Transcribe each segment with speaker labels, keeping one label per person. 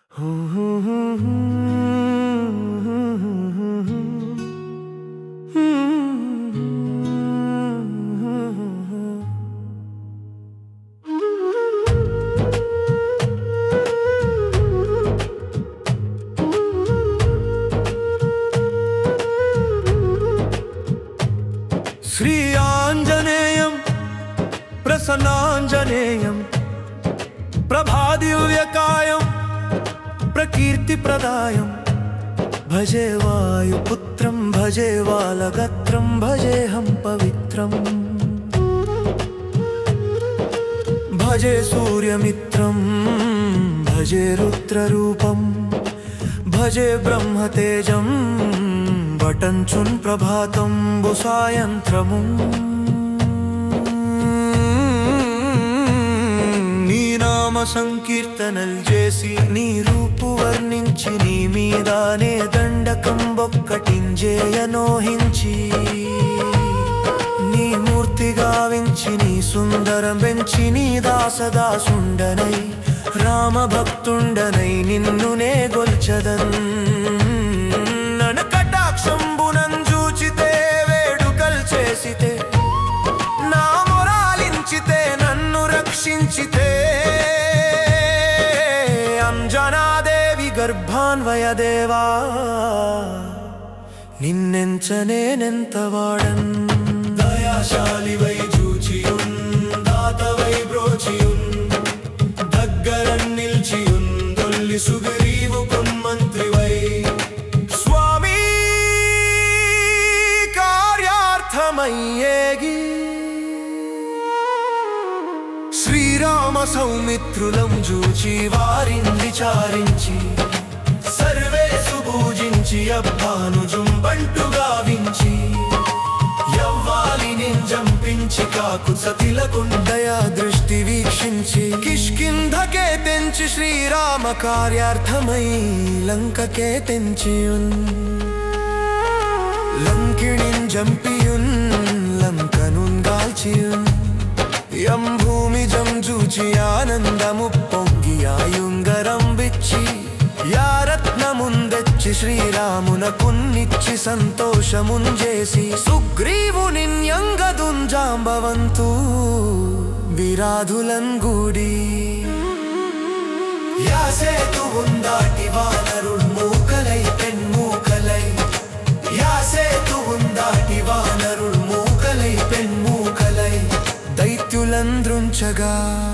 Speaker 1: శ్రీ ఆంజనేయం ప్రసన్నాంజనేయం ప్రభాదివ్యకాయం ప్రకీర్తిప్రదాయం భజే వాయుపుత్రం భజే వాలగత్రం భజేహం పవిత్రం భజే సూర్యమిత్రం భజే రుద్రరూపం భజే బ్రహ్మతేజం వటంచున్ ప్రభాతంబు సాయంత్రము నీ నామ సంకీర్తనలు చేసి నీ రూపు వర్ణించి నీ మీదానే దండకం బొక్కటింజేయనోహించి నీ మూర్తి గావించి నీ సుందరం పెంచి నీ దాసదాసుండనై రామ భక్తుండనై నిన్నునే గొల్చదన్ నన్ను కటాక్షంబునంజూచితే వేడుకల్ చేసితే నా మొరాలించితే నన్ను రక్షించితే అంజనాదేవి గర్భాన్వయదేవా నిన్నెంచనేనెంత వాడన్ దయాశాలివై చూచియున్ దాతవై బ్రోచియున్ దగ్గరన్ నిల్చియున్ దొల్లి సుగరీవు మంత్రివై స్వామి కార్యార్థమయ్యేగి శ్రీరామ సౌమిత్రులం చూచి వారిని విచారించి సర్వేసు పూజించి అబ్బాను జుంబంటు గావించి యవ్వాలి నింజంపించి కాకు సతిలకుండయా దృష్టి వీక్షించి కిష్కింధకే తెంచి శ్రీరామ కార్యార్థమై లంకకే తెంచియున్ లంకిణిన్ జంపియున్ లంకనున్ గాల్చియున్ యం భూమి జంజూచి ఆనందము పొంగి ఆయుంగరం బిచ్చి యారత్నముందెచ్చి శ్రీరామున కున్నిచ్చి సంతోషముంజేసి సుగ్రీవుని యంగదుంజాంబవంతు విరాధులన్ గూడి యాసేతు ఉందాటి వానరుల్ మూకలై పెన్మూకలై యాసేతు ఉందాటి వానరుల్ మూకలై పెన్మూకలై దైత్యులంద్రుంచగా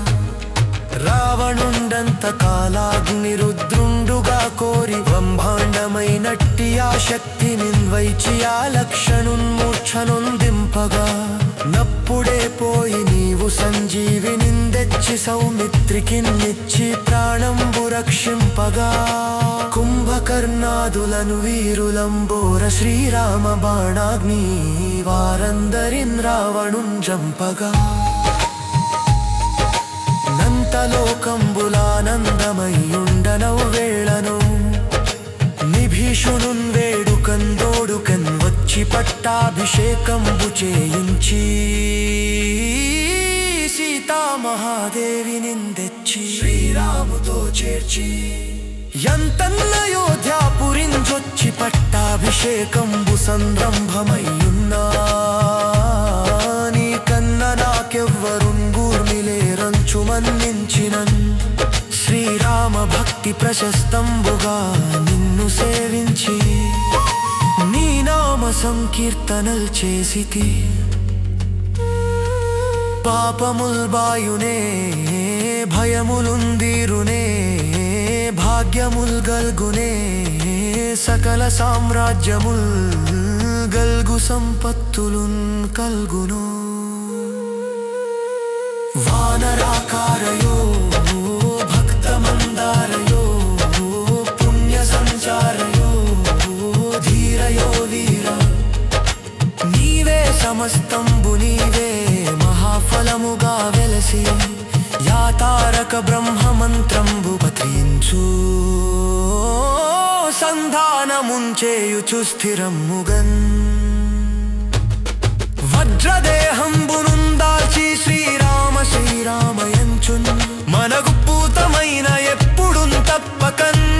Speaker 1: రావణుండంత కాలాగ్ని రుద్రుండుగా కోరి బ్రహ్మాండమైనట్టి ఆ శక్తి నిన్వైచి ఆ లక్షణున్మూర్ఛనుందింపగా నప్పుడే పోయి నీవు సంజీవి నిందెచ్చి సౌమిత్రికి నిచ్చి ప్రాణంబు రక్షింపగా కుంభకర్ణాదులను వీరులంబోర శ్రీరామ బాణాగ్ని వారందరిన్ రావణున్ జంపగా నంతలోకంబులానందమయ్యుండనవు వేళను నిభీషునున్ వేడుకన్ దోడుకన్ వచ్చి పట్టాభిషేకంబు చేయించి సీతామహాదేవి నిందెచ్చి శ్రీరాముతో చేర్చి ఎంతన్నయోధ్యాపురించొచ్చి పట్టాభిషేకంబు సంరంభమయ్యున్నా నీ కన్న నాకెవ్వరుంగూర్మిలేరంచు మన్నించినన్ శ్రీరామ భక్తి ప్రశస్తంబుగా నిన్ను సేవించి నీ నామ సంకీర్తనల్ చేసితి పాపముల్ బాయునే భయములుందీరునే భాగ్యముల్ గల్గునే సకల సామ్రాజ్యముల్ గల్గు సంపత్తులున్ కల్గును వానరాకారయో భక్తమందారయో పుణ్య సంచారయో ధీరయో వీర నీవే సమస్తంబు నీవే మహాఫలముగా వెలసి యాతారక బ్రహ్మ మంత్రంబు పఠించు సంధానముంచేయుచు స్థిరముగన్ వజ్రదేహంబునుందాల్చి శ్రీరామ శ్రీరామయంచున్ మనగు పూతమైన ఎప్పుడున్ తప్పకన్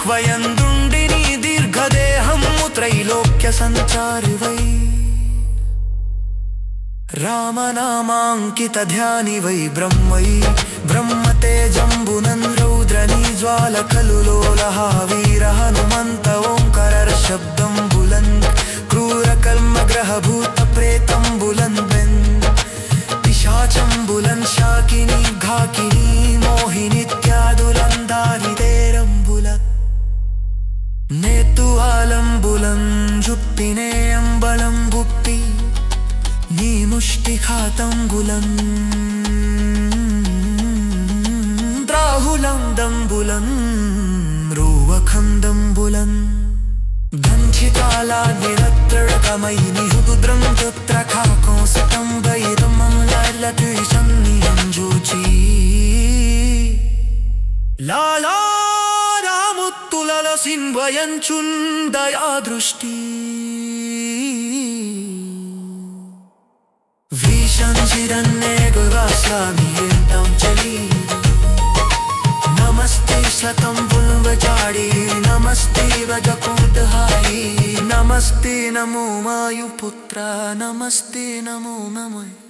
Speaker 1: వయందుండి నీ దీర్ఘదేహము త్రైలోక్య సంచారివై రామనామాంకిత ధ్యాని వై బ్రహ్మై బ్రహ్మతేజంబునన్ రౌద్రని జ్వాల కలులోలహ వీర హనుమంత ఓంకర శబ్దం బులన్ క్రూర కల్మ గ్రహ భూత ప్రేతం బులన్ బెన్ పిశాచం బులన్ శాకిని ఘాకిని మోహినిత్యాదులందారిదేరంబుల నేతువాలంబులం జుప్పినే అంబళం గుప్పి నీ ముష్టిఖాతంబులం ద్రాహులం దంబులం రూవఖందంబులం దంచితాలాగ్నిరత్రకమై నిహుద్రం చుత్రఖాకోసతం వైరమం లలటుషన్నియం జూచి లాలా రాముత్తులల సిన్వయంచుందయా దృష్టి వీశంచిరన్నే గురాస్వామి ఏం చలి నమస్తే శతం పుల్వచాడి నమస్తే వజకుంఠహాయి నమస్తే నమో మాయుపుత్ర నమస్తే నమో నమో